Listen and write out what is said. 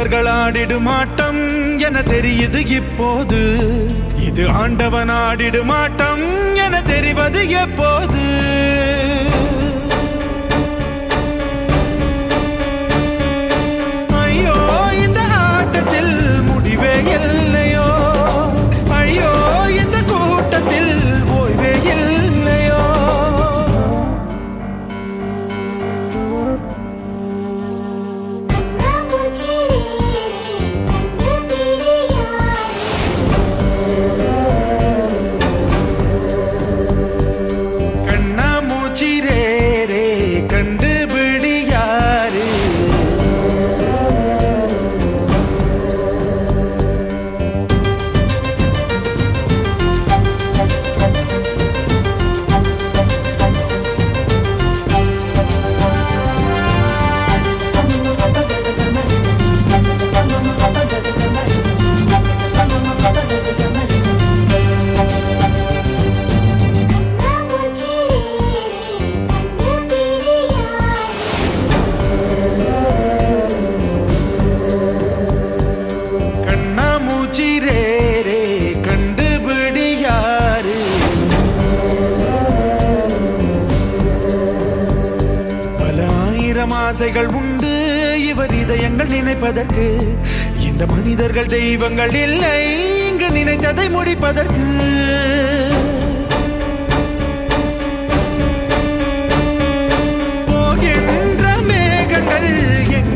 மனிதர்கள் ஆடிடும் ஆட்டம் என தெரியுது இப்போது இது ஆண்டவன் ஆடிடும் ஆட்டம் என தெரிவது எப்போது ஐயோ இந்த ஆட்டத்தில் முடிவே இல்லையோ ஐயோ இந்த கூட்டத்தில் ஓய்வே இல்லையோ கண்ணா மூச்சி ரே ரே கண்டுபிடி யாரு கண்ணா மூச்சி ரே ரே கண்டுபிடி யாரு பல ஆயிரம் ஆசைகள் உண்டு இவர் இதயங்கள் நினைப்பதற்கு இந்த மனிதர்கள் தெய்வங்கள் இல்லை இங்கு நினைத்ததை முடிப்பதற்கு போகின்ற மேகங்கள் எங்கே